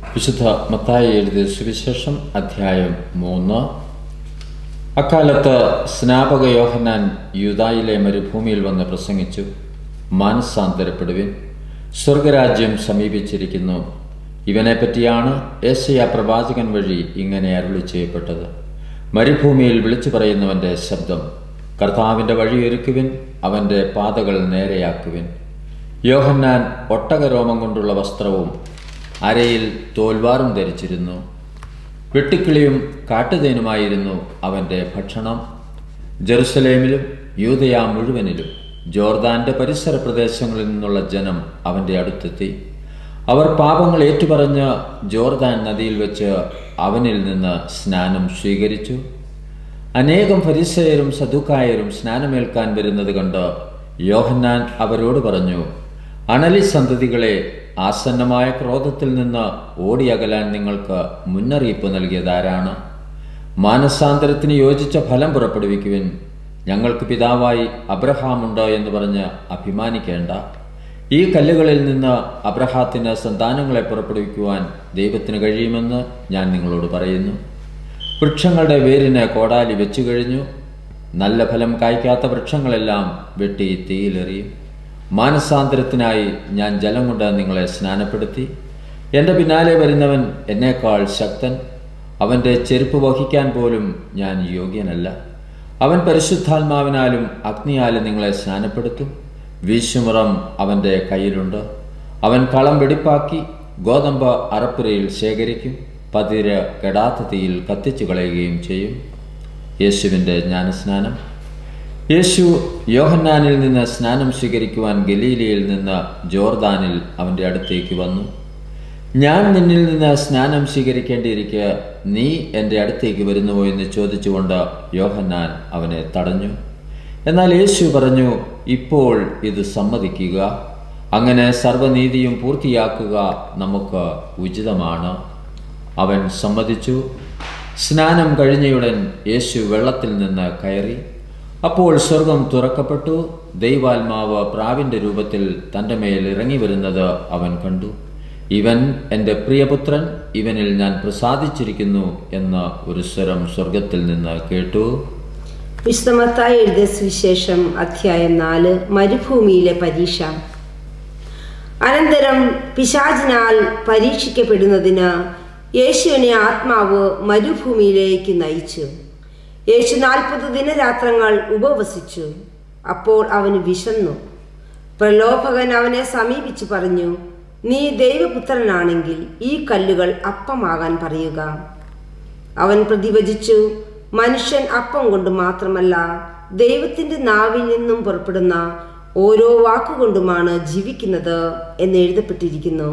വിശുദ്ധ മത്തായി എഴുതിയ സുവിശേഷം അധ്യായം മൂന്ന് അക്കാലത്ത് സ്നാപക യോഹന്നാൻ യൂതായിലെ മരുഭൂമിയിൽ വന്ന് പ്രസംഗിച്ചു മാനസാന്തരപ്പെടുവിൻ സ്വർഗരാജ്യം സമീപിച്ചിരിക്കുന്നു ഇവനെപ്പറ്റിയാണ് ഏശയ പ്രവാചകൻ വഴി ഇങ്ങനെ അരുളി ചെയ്യപ്പെട്ടത് മരുഭൂമിയിൽ വിളിച്ചു പറയുന്നവൻ്റെ ശബ്ദം കർത്താവിൻ്റെ വഴിയൊരുക്കുവിൻ അവൻ്റെ പാതകൾ നേരെയാക്കുവിൻ യോഹന്നാൻ ഒട്ടകരോമം കൊണ്ടുള്ള വസ്ത്രവും അരയിൽ തോൽവാറും ധരിച്ചിരുന്നു വെട്ടിക്കിളിയും കാട്ടുതേനുമായിരുന്നു അവൻ്റെ ഭക്ഷണം ജെറുസലേമിലും യൂതയ മുഴുവനിലും ജോർദാന്റെ പരിസര പ്രദേശങ്ങളിൽ നിന്നുള്ള ജനം അവൻ്റെ അടുത്തെത്തി അവർ പാപങ്ങൾ ഏറ്റുപറഞ്ഞ് ജോർദാൻ നദിയിൽ വെച്ച് അവനിൽ നിന്ന് സ്നാനം സ്വീകരിച്ചു അനേകം ഫരിസയരും സദുക്കായരും സ്നാനമേൽക്കാൻ വരുന്നത് കണ്ട് യോഹന്നാൻ അവരോട് പറഞ്ഞു അണലി സന്തതികളെ ആസന്നമായ ക്രോധത്തിൽ നിന്ന് ഓടിയകലാൻ നിങ്ങൾക്ക് മുന്നറിയിപ്പ് നൽകിയതാരാണ് മാനസാന്തരത്തിന് യോജിച്ച ഫലം പുറപ്പെടുവിക്കുവിൻ ഞങ്ങൾക്ക് പിതാവായി അബ്രഹാമുണ്ട് എന്ന് പറഞ്ഞ് അഭിമാനിക്കേണ്ട ഈ കല്ലുകളിൽ നിന്ന് അബ്രഹാത്തിന് സന്താനങ്ങളെ പുറപ്പെടുവിക്കുവാൻ ദൈവത്തിന് കഴിയുമെന്ന് ഞാൻ നിങ്ങളോട് പറയുന്നു വൃക്ഷങ്ങളുടെ വേരിന് കോടാലി വെച്ചു കഴിഞ്ഞു നല്ല ഫലം കായ്ക്കാത്ത വൃക്ഷങ്ങളെല്ലാം വെട്ടി തീയിലെറിയും മാനസാന്തരത്തിനായി ഞാൻ ജലം കൊണ്ട് നിങ്ങളെ സ്നാനപ്പെടുത്തി എൻ്റെ പിന്നാലെ വരുന്നവൻ എന്നേക്കാൾ ശക്തൻ അവൻ്റെ ചെരുപ്പ് വഹിക്കാൻ പോലും ഞാൻ യോഗ്യനല്ല അവൻ പരിശുദ്ധാത്മാവിനാലും അഗ്നിയാലും നിങ്ങളെ സ്നാനപ്പെടുത്തും വീശുമുറം അവൻ്റെ കയ്യിലുണ്ട് അവൻ കളം വെടിപ്പാക്കി ഗോതമ്പ് അറപ്പുരയിൽ ശേഖരിക്കും പതിര് കെടാത്ത തീയിൽ കത്തിച്ചു കളയുകയും ചെയ്യും യേശുവിൻ്റെ ജ്ഞാനസ്നാനം യേശു യോഹന്നാനിൽ നിന്ന് സ്നാനം സ്വീകരിക്കുവാൻ ഗലീലയിൽ നിന്ന് ജോർദാനിൽ അവൻ്റെ അടുത്തേക്ക് വന്നു ഞാൻ നിന്നിൽ നിന്ന് സ്നാനം സ്വീകരിക്കേണ്ടിയിരിക്കെ നീ എൻ്റെ അടുത്തേക്ക് വരുന്നുവോ എന്ന് ചോദിച്ചുകൊണ്ട് യോഹന്നാൻ അവനെ തടഞ്ഞു എന്നാൽ യേശു പറഞ്ഞു ഇപ്പോൾ ഇത് സമ്മതിക്കുക അങ്ങനെ സർവനീതിയും പൂർത്തിയാക്കുക നമുക്ക് ഉചിതമാണ് അവൻ സമ്മതിച്ചു സ്നാനം കഴിഞ്ഞയുടൻ യേശു വെള്ളത്തിൽ നിന്ന് കയറി അപ്പോൾ സ്വർഗം തുറക്കപ്പെട്ടു ദൈവാത്മാവ് പ്രാവിൻ്റെ രൂപത്തിൽ തൻ്റെ മേൽ ഇറങ്ങി വരുന്നത് അവൻ കണ്ടു ഇവൻ എൻ്റെ പ്രിയപുത്രൻ ഇവനിൽ ഞാൻ പ്രസാദിച്ചിരിക്കുന്നു എന്ന ഒരു സ്വരം സ്വർഗത്തിൽ നിന്ന് കേട്ടു വിശുദ്ധമത്തായി എഴുതിയ സുവിശേഷം അധ്യായം നാല് മരുഭൂമിയിലെ പരീക്ഷ അനന്തരം പിശാചിനാൽ പരീക്ഷിക്കപ്പെടുന്നതിന് യേശുവിനെ ആത്മാവ് മരുഭൂമിയിലേക്ക് നയിച്ചു യേശു നാൽപ്പത് ദിനരാത്രങ്ങൾ ഉപവസിച്ചു അപ്പോൾ അവന് വിശന്നു പ്രലോഭകൻ അവനെ സമീപിച്ചു പറഞ്ഞു നീ ദൈവപുത്രനാണെങ്കിൽ ഈ കല്ലുകൾ അപ്പമാകാൻ പറയുക അവൻ പ്രതിവചിച്ചു മനുഷ്യൻ അപ്പം കൊണ്ട് മാത്രമല്ല ദൈവത്തിൻ്റെ നാവിൽ നിന്നും പുറപ്പെടുന്ന ഓരോ വാക്കുകൊണ്ടുമാണ് ജീവിക്കുന്നത് എന്ന് എഴുതപ്പെട്ടിരിക്കുന്നു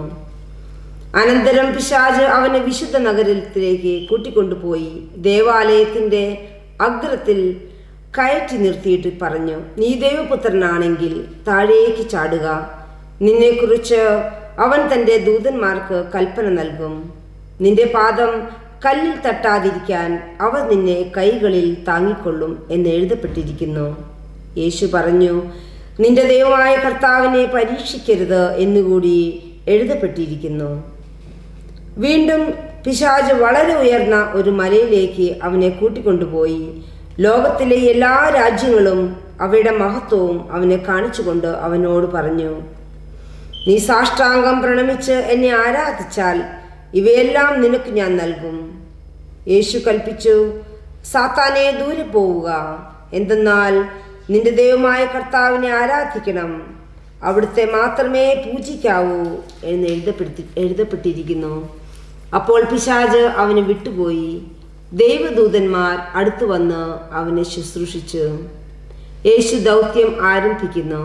അനന്തരം പിശാജ് അവനെ വിശുദ്ധ നഗരത്തിലേക്ക് കൂട്ടിക്കൊണ്ടുപോയി ദേവാലയത്തിൻ്റെ അഗ്രത്തിൽ കയറ്റി നിർത്തിയിട്ട് പറഞ്ഞു നീ ദൈവപുത്രനാണെങ്കിൽ താഴേക്ക് ചാടുക നിന്നെക്കുറിച്ച് അവൻ തൻ്റെ ദൂതന്മാർക്ക് കൽപ്പന നൽകും നിന്റെ പാദം കല്ലിൽ തട്ടാതിരിക്കാൻ അവർ നിന്നെ കൈകളിൽ താങ്ങിക്കൊള്ളും എന്ന് എഴുതപ്പെട്ടിരിക്കുന്നു യേശു പറഞ്ഞു നിന്റെ ദൈവമായ കർത്താവിനെ പരീക്ഷിക്കരുത് എന്നുകൂടി എഴുതപ്പെട്ടിരിക്കുന്നു വീണ്ടും പിശാജ് വളരെ ഉയർന്ന ഒരു മലയിലേക്ക് അവനെ കൂട്ടിക്കൊണ്ടുപോയി ലോകത്തിലെ എല്ലാ രാജ്യങ്ങളും അവയുടെ മഹത്വവും അവനെ കാണിച്ചുകൊണ്ട് അവനോട് പറഞ്ഞു നീ സാഷ്ടാംഗം പ്രണമിച്ച് എന്നെ ആരാധിച്ചാൽ ഇവയെല്ലാം നിനക്ക് ഞാൻ നൽകും യേശു കൽപ്പിച്ചു സാത്താനെ ദൂരെ പോവുക എന്തെന്നാൽ നിന്റെ ദൈവമായ കർത്താവിനെ ആരാധിക്കണം അവിടുത്തെ മാത്രമേ പൂജിക്കാവൂ എന്ന് എഴുതപ്പെടുത്തി എഴുതപ്പെട്ടിരിക്കുന്നു അപ്പോൾ പിശാജ് അവന് വിട്ടുപോയി ദൈവദൂതന്മാർ അടുത്തു വന്ന് അവനെ ശുശ്രൂഷിച്ചു യേശു ദൗത്യം ആരംഭിക്കുന്നു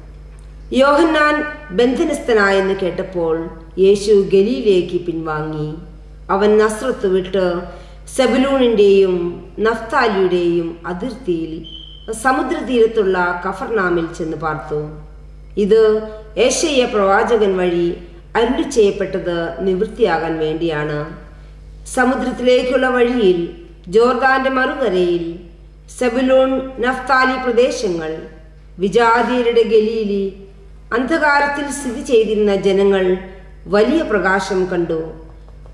യോഹന്നാൻ ബന്ധനസ്ഥനായെന്ന് കേട്ടപ്പോൾ യേശു ഗലിയിലേക്ക് പിൻവാങ്ങി അവൻ നസ്രത്ത് വിട്ട് സെബലൂണിൻ്റെയും നഫ്താലിയുടെയും അതിർത്തിയിൽ സമുദ്രതീരത്തുള്ള കഫർനാമിൽ ചെന്ന് പാർത്തു ഇത് ഏഷ്യ പ്രവാചകൻ വഴി അരുളി ചെയ്യപ്പെട്ടത് നിവൃത്തിയാകാൻ വേണ്ടിയാണ് സമുദ്രത്തിലേക്കുള്ള വഴിയിൽ ജോർദാന്റെ മറുകരയിൽ സെബുലൂൺ നഫ്താലി പ്രദേശങ്ങൾ വിജാതിയരുടെ ഗലീലി അന്ധകാരത്തിൽ സ്ഥിതി ചെയ്തിരുന്ന ജനങ്ങൾ വലിയ പ്രകാശം കണ്ടു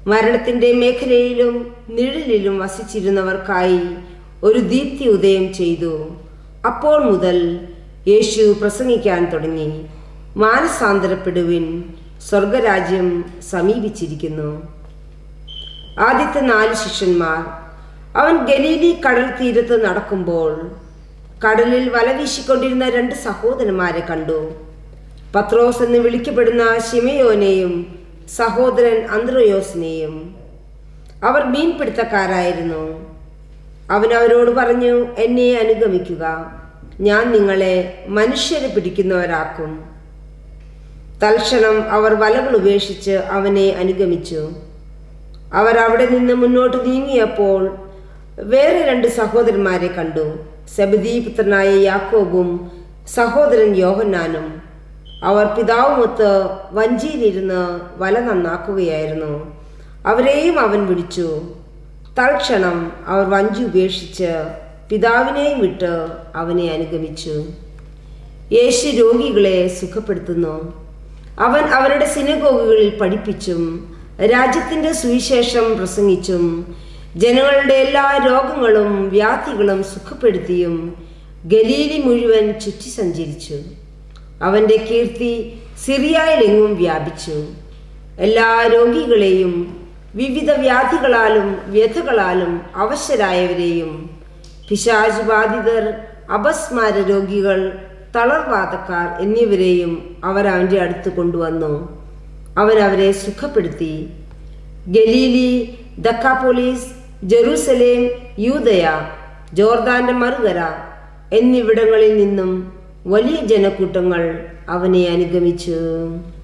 മരണത്തിന്റെ മേഖലയിലും നിഴലിലും വസിച്ചിരുന്നവർക്കായി ഒരു ദീപ്തി ഉദയം ചെയ്തു അപ്പോൾ മുതൽ യേശു പ്രസംഗിക്കാൻ തുടങ്ങി മാനസാന്തരപ്പെടുവിൻ സ്വർഗരാജ്യം സമീപിച്ചിരിക്കുന്നു ആദ്യത്തെ നാല് ശിഷ്യന്മാർ അവൻ ഗലീലി കടൽ തീരത്ത് നടക്കുമ്പോൾ കടലിൽ വല വീശിക്കൊണ്ടിരുന്ന രണ്ട് സഹോദരന്മാരെ കണ്ടു പത്രോസ് എന്ന് വിളിക്കപ്പെടുന്ന ശിമയോനെയും സഹോദരൻ അന്ത്രയോസിനെയും അവർ മീൻപിടുത്തക്കാരായിരുന്നു അവൻ അവരോട് പറഞ്ഞു എന്നെ അനുഗമിക്കുക ഞാൻ നിങ്ങളെ മനുഷ്യരെ പിടിക്കുന്നവരാക്കും തൽക്ഷണം അവർ വലകൾ ഉപേക്ഷിച്ച് അവനെ അനുഗമിച്ചു അവർ അവിടെ നിന്ന് മുന്നോട്ട് നീങ്ങിയപ്പോൾ വേറെ രണ്ട് സഹോദരന്മാരെ കണ്ടു സബദീപുത്രനായ യാക്കോബും സഹോദരൻ യോഹന്നാനും അവർ പിതാവുമൊത്ത് വഞ്ചിയിലിരുന്ന് വല നന്നാക്കുകയായിരുന്നു അവരെയും അവൻ വിളിച്ചു തൽക്ഷണം അവർ വഞ്ചി ഉപേക്ഷിച്ച് പിതാവിനെയും വിട്ട് അവനെ അനുഗമിച്ചു യേശു രോഗികളെ സുഖപ്പെടുത്തുന്നു അവൻ അവരുടെ സിനഗോഗുകളിൽ പഠിപ്പിച്ചും രാജ്യത്തിൻ്റെ സുവിശേഷം പ്രസംഗിച്ചും ജനങ്ങളുടെ എല്ലാ രോഗങ്ങളും വ്യാധികളും സുഖപ്പെടുത്തിയും ഗലീലി മുഴുവൻ ചുറ്റി സഞ്ചരിച്ചു അവൻ്റെ കീർത്തി സിറിയയിലെങ്ങും വ്യാപിച്ചു എല്ലാ രോഗികളെയും വിവിധ വ്യാധികളാലും വ്യഥകളാലും അവശരായവരെയും പിശാച് ബാധിതർ അപസ്മാര രോഗികൾ തളർവാദക്കാർ എന്നിവരെയും അവർ അവൻ്റെ അടുത്ത് കൊണ്ടുവന്നു അവൻ അവരെ സുഖപ്പെടുത്തി ഗലീലി ദക്കാപോലീസ് ജെറൂസലേം യൂതയ ജോർദാന്റെ മറുകര എന്നിവിടങ്ങളിൽ നിന്നും വലിയ ജനക്കൂട്ടങ്ങൾ അവനെ അനുഗമിച്ചു